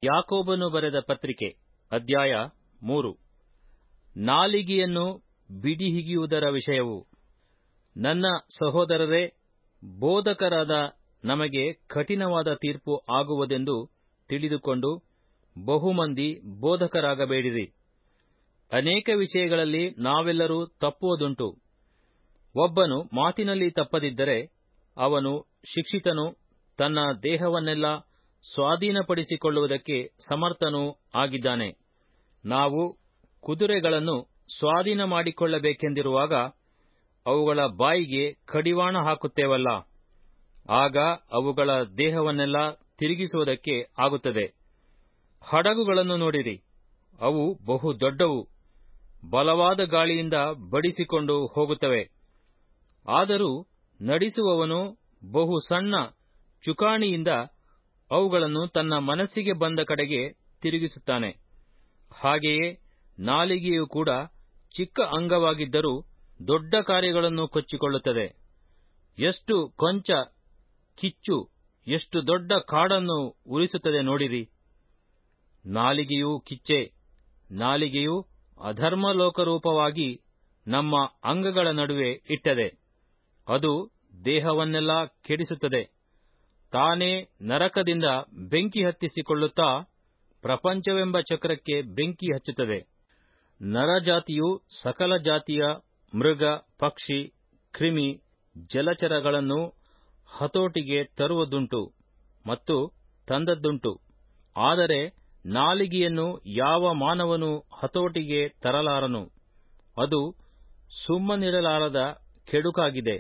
ಯಾಕೋಬನು ಬರೆದ ಪತ್ರಿಕೆ ಅಧ್ಯಾಯ ಮೂರು ನಾಲಿಗೆಯನ್ನು ಬಿಡಿಹಿಗಿಯುವುದರ ವಿಷಯವು ನನ್ನ ಸಹೋದರರೇ ಬೋಧಕರಾದ ನಮಗೆ ಕಠಿಣವಾದ ತೀರ್ಪು ಆಗುವುದೆಂದು ತಿಳಿದುಕೊಂಡು ಬಹುಮಂದಿ ಬೋಧಕರಾಗಬೇಡಿರಿ ಅನೇಕ ವಿಷಯಗಳಲ್ಲಿ ನಾವೆಲ್ಲರೂ ತಪ್ಪುವುದುಂಟು ಒಬ್ಬನು ಮಾತಿನಲ್ಲಿ ತಪ್ಪದಿದ್ದರೆ ಅವನು ಶಿಕ್ಷಿತನು ತನ್ನ ದೇಹವನ್ನೆಲ್ಲ ಸ್ವಾಧೀನಪಡಿಸಿಕೊಳ್ಳುವುದಕ್ಕೆ ಸಮರ್ಥನೂ ಆಗಿದ್ದಾನೆ ನಾವು ಕುದುರೆಗಳನ್ನು ಸ್ವಾಧೀನ ಮಾಡಿಕೊಳ್ಳಬೇಕೆಂದಿರುವಾಗ ಅವುಗಳ ಬಾಯಿಗೆ ಕಡಿವಾಣ ಹಾಕುತ್ತೇವಲ್ಲ ಆಗ ಅವುಗಳ ದೇಹವನ್ನೆಲ್ಲ ತಿರುಗಿಸುವುದಕ್ಕೆ ಆಗುತ್ತದೆ ಹಡಗುಗಳನ್ನು ನೋಡಿರಿ ಅವು ಬಹು ದೊಡ್ಡವು ಬಲವಾದ ಗಾಳಿಯಿಂದ ಬಡಿಸಿಕೊಂಡು ಹೋಗುತ್ತವೆ ಆದರೂ ನಡೆಸುವವನು ಬಹು ಸಣ್ಣ ಚುಕಾಣಿಯಿಂದ ಅವುಗಳನ್ನು ತನ್ನ ಮನಸ್ಸಿಗೆ ಬಂದ ಕಡೆಗೆ ತಿರುಗಿಸುತ್ತಾನೆ ಹಾಗೆಯೇ ನಾಲಿಗೆಯು ಕೂಡ ಚಿಕ್ಕ ಅಂಗವಾಗಿದ್ದರೂ ದೊಡ್ಡ ಕಾರ್ಯಗಳನ್ನು ಕೊಚ್ಚಿಕೊಳ್ಳುತ್ತದೆ ಎಷ್ಟು ಕೊಂಚ ಕಿಚ್ಚು ಎಷ್ಟು ದೊಡ್ಡ ಕಾಡನ್ನು ಉರಿಸುತ್ತದೆ ನೋಡಿರಿ ನಾಲಿಗೆಯೂ ಕಿಚ್ಚೆ ನಾಲಿಗೆಯು ಅಧರ್ಮಲೋಕರೂಪವಾಗಿ ನಮ್ಮ ಅಂಗಗಳ ನಡುವೆ ಇಟ್ಟದೆ ಅದು ದೇಹವನ್ನೆಲ್ಲ ಕೆಡಿಸುತ್ತದೆ ತಾನೇ ನರಕದಿಂದ ಬೆಂಕಿ ಹತ್ತಿಸಿಕೊಳ್ಳುತ್ತಾ ಪ್ರಪಂಚವೆಂಬ ಚಕ್ರಕ್ಕೆ ಬೆಂಕಿ ಹಚ್ಚುತ್ತದೆ ನರಜಾತಿಯು ಸಕಲ ಜಾತಿಯ ಮೃಗ ಪಕ್ಷಿ ಕ್ರಿಮಿ ಜಲಚರಗಳನ್ನು ಹತೋಟಿಗೆ ತರುವುದುಂಟು ಮತ್ತು ತಂದದ್ದುಂಟು ಆದರೆ ನಾಲಿಗೆಯನ್ನು ಯಾವ ಮಾನವನು ಹತೋಟಿಗೆ ತರಲಾರನು ಅದು ಸುಮ್ಮನಿರಲಾರದ ಕೆಡುಕಾಗಿದೆ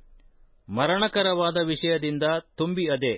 ಮರಣಕರವಾದ ವಿಷಯದಿಂದ ತುಂಬಿ ಅದೆ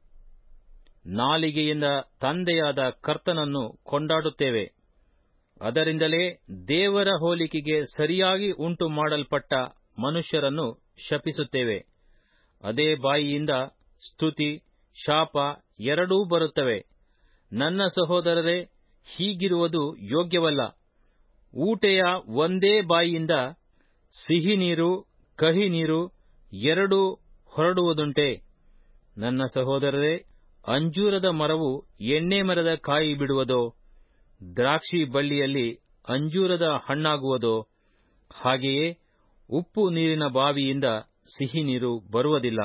ನಾಲಿಗೆಯಿಂದ ತಂದೆಯಾದ ಕರ್ತನನ್ನು ಕೊಂಡಾಡುತ್ತೇವೆ ಅದರಿಂದಲೇ ದೇವರ ಹೋಲಿಕೆಗೆ ಸರಿಯಾಗಿ ಉಂಟು ಮಾಡಲ್ಪಟ್ಟ ಮನುಷ್ಯರನ್ನು ಶಪಿಸುತ್ತೇವೆ ಅದೇ ಬಾಯಿಯಿಂದ ಸ್ತುತಿ ಶಾಪ ಎರಡೂ ಬರುತ್ತವೆ ನನ್ನ ಸಹೋದರರೇ ಹೀಗಿರುವುದು ಯೋಗ್ಯವಲ್ಲ ಊಟೆಯ ಒಂದೇ ಬಾಯಿಯಿಂದ ಸಿಹಿ ನೀರು ಕಹಿ ನೀರು ಎರಡೂ ಹೊರಡುವುದುಂಟೆ ನನ್ನ ಸಹೋದರರೇ ಅಂಜೂರದ ಮರವು ಎಣ್ಣೆ ಮರದ ಕಾಯಿ ಬಿಡುವುದೋ ದ್ರಾಕ್ಷಿ ಬಳ್ಳಿಯಲ್ಲಿ ಅಂಜೂರದ ಹಣ್ಣಾಗುವುದೋ ಹಾಗೆಯೇ ಉಪ್ಪು ನೀರಿನ ಬಾವಿಯಿಂದ ಸಿಹಿ ನೀರು ಬರುವುದಿಲ್ಲ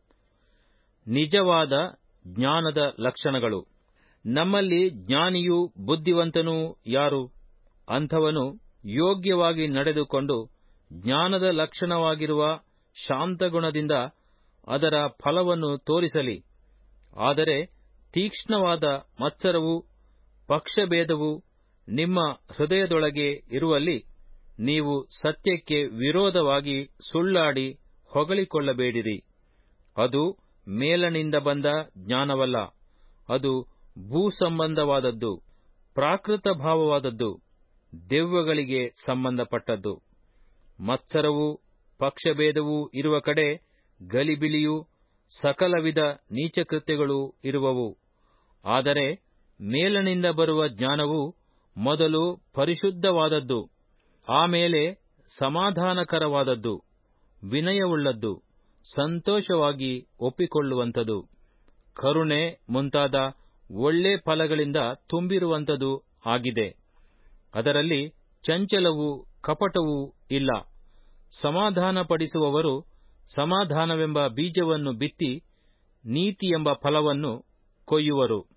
ನಿಜವಾದ ಜ್ಞಾನದ ಲಕ್ಷಣಗಳು ನಮ್ಮಲ್ಲಿ ಜ್ಞಾನಿಯೂ ಬುದ್ಧಿವಂತನೂ ಯಾರು ಅಂಥವನು ಯೋಗ್ಯವಾಗಿ ನಡೆದುಕೊಂಡು ಜ್ಞಾನದ ಲಕ್ಷಣವಾಗಿರುವ ಶಾಂತಗುಣದಿಂದ ಅದರ ಫಲವನ್ನು ತೋರಿಸಲಿ ಆದರೆ ತೀಕ್ಷ್ಣವಾದ ಮತ್ಸರವು ಪಕ್ಷಭೇದವು ನಿಮ್ಮ ಹೃದಯದೊಳಗೆ ಇರುವಲ್ಲಿ ನೀವು ಸತ್ಯಕ್ಕೆ ವಿರೋಧವಾಗಿ ಸುಳ್ಳಾಡಿ ಹೊಗಳಿಕೊಳ್ಳಬೇಡಿರಿ ಅದು ಮೇಲನಿಂದ ಬಂದ ಜ್ಞಾನವಲ್ಲ ಅದು ಭೂಸಂಬಂಧವಾದದ್ದು ಪ್ರಾಕೃತ ಭಾವವಾದದ್ದು ದೆವ್ವಗಳಿಗೆ ಸಂಬಂಧಪಟ್ಟದ್ದು ಮತ್ಸರವೂ ಪಕ್ಷಭೇದವೂ ಇರುವ ಕಡೆ ಗಲಿಬಿಲಿಯೂ ಸಕಲ ವಿಧ ನೀಚಕೃತ್ಯಗಳೂ ಇರುವವು ಆದರೆ ಮೇಲನಿಂದ ಬರುವ ಜ್ಞಾನವು ಮೊದಲು ಪರಿಶುದ್ಧವಾದದ್ದು ಆಮೇಲೆ ಸಮಾಧಾನಕರವಾದದ್ದು ವಿನಯವುಳ್ಳದ್ದು ಸಂತೋಷವಾಗಿ ಒಪ್ಪಿಕೊಳ್ಳುವಂಥದು ಕರುಣೆ ಮುಂತಾದ ಒಳ್ಳೆ ಫಲಗಳಿಂದ ತುಂಬಿರುವಂಥದ್ದು ಆಗಿದೆ ಅದರಲ್ಲಿ ಚಂಚಲವೂ ಕಪಟವೂ ಇಲ್ಲ ಸಮಾಧಾನಪಡಿಸುವವರು ಸಮಾಧಾನವೆಂಬ ಬೀಜವನ್ನು ಬಿತ್ತಿ ನೀತಿ ಎಂಬ ಫಲವನ್ನು ಕೊಯ್ಯುವರು